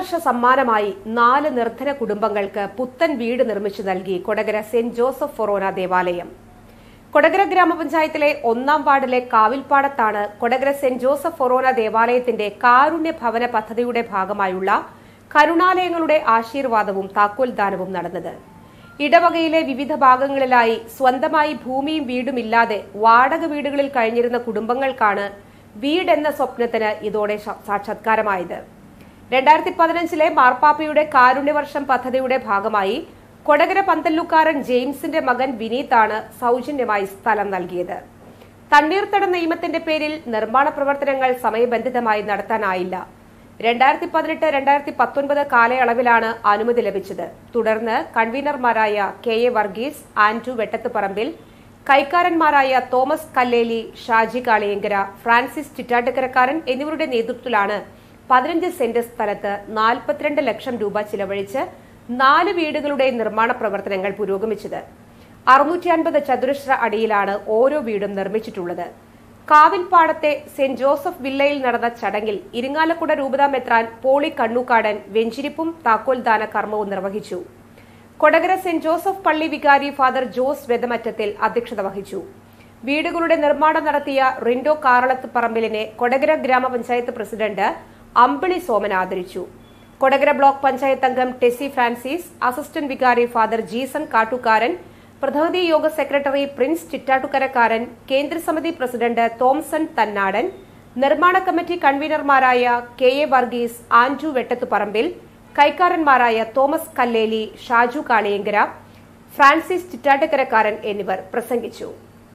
പുതുവർഷ സമ്മാനമായി നാല് നിർധന കുടുംബങ്ങൾക്ക് പുത്തൻ വീട് നിർമ്മിച്ചു നൽകി കൊടകര സെന്റ് ജോസഫ് ഫൊറോന ദേവാലയം കൊടകര ഗ്രാമപഞ്ചായത്തിലെ ഒന്നാം വാർഡിലെ കാവിൽപ്പാടത്താണ് കൊടകര സെന്റ് ജോസഫ് ഫൊറോന ദേവാലയത്തിന്റെ കാരുണ്യ ഭവന പദ്ധതിയുടെ ഭാഗമായുള്ള കരുണാലയങ്ങളുടെ ആശീർവാദവും താക്കോൽദാനവും നടന്നത് ഇടവകയിലെ വിവിധ ഭാഗങ്ങളിലായി സ്വന്തമായി ഭൂമിയും വീടുമില്ലാതെ വാടക വീടുകളിൽ കഴിഞ്ഞിരുന്ന കുടുംബങ്ങൾക്കാണ് വീടെന്ന സ്വപ്നത്തിന് ഇതോടെ സ- സാക്ഷാത്കാരമായത് രണ്ടായിരത്തി പതിനഞ്ചിലെ മാർപ്പാപ്പയുടെ കാരുണ്യവർഷം പദ്ധതിയുടെ ഭാഗമായി കൊടകര പന്തല്ലൂക്കാരൻ ജെയിംസിന്റെ മകൻ വിനീതാണ് സൗജന്യമായി സ്ഥലം നൽകിയത് തണ്ണീർത്തട നിയമത്തിന്റെ പേരിൽ നിർമ്മാണ പ്രവർത്തനങ്ങൾ സമയബന്ധിതമായി നടത്താനായില്ല രണ്ടായിരത്തി പതിനെട്ട് രണ്ടായിരത്തി പത്തൊൻപത് കാലയളവിലാണ് അനുമതി ലഭിച്ചത് തുടർന്ന് കൺവീനർമാരായ K A Varghese Andrew Vettathuparambil കൈക്കാരന്മാരായ തോമസ് കല്ലേലി ഷാജി കാളിയങ്കര ഫ്രാൻസിസ് ചിറ്റാട്ടുകരക്കാരൻ എന്നിവരുടെ നേതൃത്വത്തിലാണ് പതിനഞ്ച് സെന്റ് സ്ഥലത്ത് നാൽപ്പത്തിരണ്ട് ലക്ഷം രൂപ ചിലവഴിച്ച് നാല് വീടുകളുടെ നിർമ്മാണ പ്രവർത്തനങ്ങൾ പുരോഗമിച്ചത് അറുന്നൂറ്റി അൻപത് ചതുരശ്ര അടിയിലാണ് ഓരോ വീടും നിർമ്മിച്ചിട്ടുള്ളത് കാവിൽപ്പാടത്തെ സെന്റ് ജോസഫ് വില്ലയിൽ നടന്ന ചടങ്ങിൽ ഇരിങ്ങാലക്കുട രൂപതാ മെത്രാൻ പോളി കണ്ണൂക്കാടൻ വെഞ്ചിരിപ്പും താക്കോൽദാന കർമ്മവും നിർവഹിച്ചു കൊടകര സെന്റ് ജോസഫ് പള്ളി വികാരി ഫാദർ ജോസ് വെതമറ്റത്തിൽ അധ്യക്ഷത വഹിച്ചു വീടുകളുടെ നിർമ്മാണം നടത്തിയ റിൻഡോ കാറളത്ത് പറമ്പിലിനെ കൊടകര ഗ്രാമപഞ്ചായത്ത് പ്രസിഡന്റ് അമ്പിളി സോമൻ ആദരിച്ചു കൊടകര ബ്ലോക്ക് പഞ്ചായത്ത് അംഗം ടെസി ഫ്രാൻസിസ് അസിസ്റ്റന്റ് വികാരി ഫാദർ ജീസൺ കാട്ടുകാരൻ പ്രതിനിധി യോഗ സെക്രട്ടറി പ്രിൻസ് ചിറ്റാട്ടുകരക്കാരൻ കേന്ദ്രസമിതി പ്രസിഡന്റ് തോംസൺ തന്നാടൻ നിർമ്മാണ കമ്മിറ്റി കൺവീനർമാരായ K A Varghese Andrew Vettathuparambil കൈക്കാരന്മാരായ തോമസ് കല്ലേലി ഷാജു കാളിയങ്കര ഫ്രാൻസിസ് ചിറ്റാട്ടുകരക്കാരൻ എന്നിവർ പ്രസംഗിച്ചു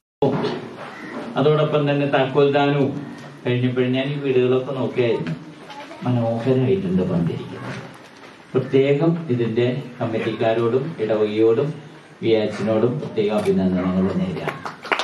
അതോടൊപ്പം തന്നെ താക്കോൽദാനവും കഴിഞ്ഞപ്പോഴും ഞാൻ ഈ വീടുകളൊക്കെ നോക്കിയായിരുന്നു മനോഹരമായിട്ടുണ്ട് പന്തിരിക്കുന്നത് പ്രത്യേകം ഇതിന്റെ കമ്മിറ്റിക്കാരോടും ഇടവകയോടും വിയാച്ചിനോടും പ്രത്യേക അഭിനന്ദനങ്ങൾ നേരാണ്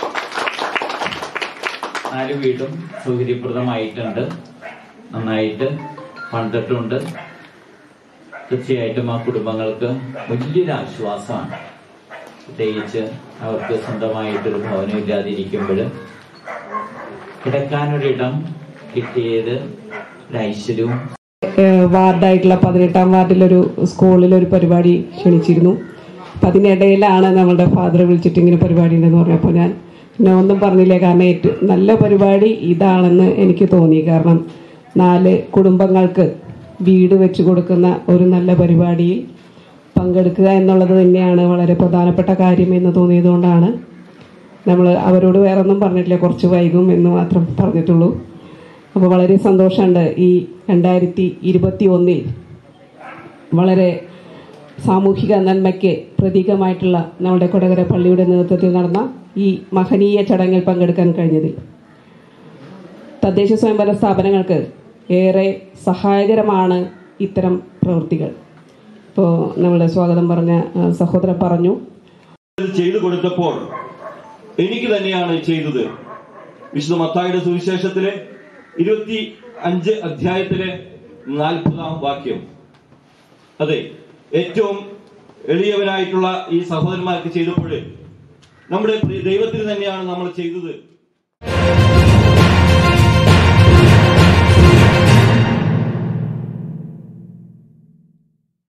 നാല് വീടും സൗകര്യപ്രദമായിട്ടുണ്ട് നന്നായിട്ട് പണ്ടിട്ടുണ്ട് തീർച്ചയായിട്ടും ആ കുടുംബങ്ങൾക്ക് വലിയൊരു ആശ്വാസമാണ് പ്രത്യേകിച്ച് അവർക്ക് സ്വന്തമായിട്ടൊരു ഭവനം ഇല്ലാതിരിക്കുമ്പോൾ കിടക്കാനൊരിടം കിട്ടിയത് ഒരു ഐശ്വര്യവും ഏഹ് വാർഡായിട്ടുള്ള പതിനെട്ടാം വാർഡിലൊരു സ്കൂളിലൊരു പരിപാടി ക്ഷണിച്ചിരുന്നു അപ്പം അതിനിടയിലാണ് നമ്മളുടെ ഫാദർ വിളിച്ചിട്ട് ഇങ്ങനെ പരിപാടി ഉണ്ടെന്ന് പറഞ്ഞപ്പോൾ ഞാൻ പിന്നെ ഒന്നും പറഞ്ഞില്ല കാരണം ഏറ്റവും നല്ല പരിപാടി ഇതാണെന്ന് എനിക്ക് തോന്നി കാരണം നാല് കുടുംബങ്ങൾക്ക് വീട് വെച്ച് കൊടുക്കുന്ന ഒരു നല്ല പരിപാടിയിൽ പങ്കെടുക്കുക എന്നുള്ളത് തന്നെയാണ് വളരെ പ്രധാനപ്പെട്ട കാര്യം എന്ന് തോന്നിയതുകൊണ്ടാണ് നമ്മൾ അവരോട് വേറെ ഒന്നും പറഞ്ഞിട്ടില്ല കുറച്ച് വൈകും എന്ന് മാത്രം പറഞ്ഞിട്ടുള്ളൂ അപ്പോൾ വളരെ സന്തോഷമുണ്ട് ഈ രണ്ടായിരത്തി ഇരുപത്തി ഒന്നിൽ വളരെ സാമൂഹിക നന്മയ്ക്ക് പ്രതീകമായിട്ടുള്ള നമ്മുടെ കൊടകര പള്ളിയുടെ നേതൃത്വത്തിൽ നടന്ന ഈ മഹനീയ ചടങ്ങിൽ പങ്കെടുക്കാൻ കഴിഞ്ഞതിൽ തദ്ദേശ സ്വയംഭരണ സ്ഥാപനങ്ങൾക്ക് ഏറെ സഹായകരമാണ് ഇത്തരം പ്രവൃത്തികൾ ഇപ്പോൾ നമ്മുടെ സ്വാഗതം പറഞ്ഞ ആ, സഹോദരൻ പറഞ്ഞു ഇത് ചെയ്തു കൊടുത്തപ്പോൾ എനിക്ക് തന്നെയാണ് ചെയ്തത് വിശുദ്ധ മത്തായിയുടെ സുവിശേഷത്തിലെ ഇരുപത്തി അഞ്ച് അധ്യായത്തിലെ നാൽപ്പതാം വാക്യം അതെ ഏറ്റവും എളിയവനായിട്ടുള്ള ഈ സഹോദരന്മാർക്ക് ചെയ്തപ്പോൾ നമ്മുടെ പ്രിയ ദൈവത്തിന് തന്നെയാണ് നമ്മൾ ചെയ്തത്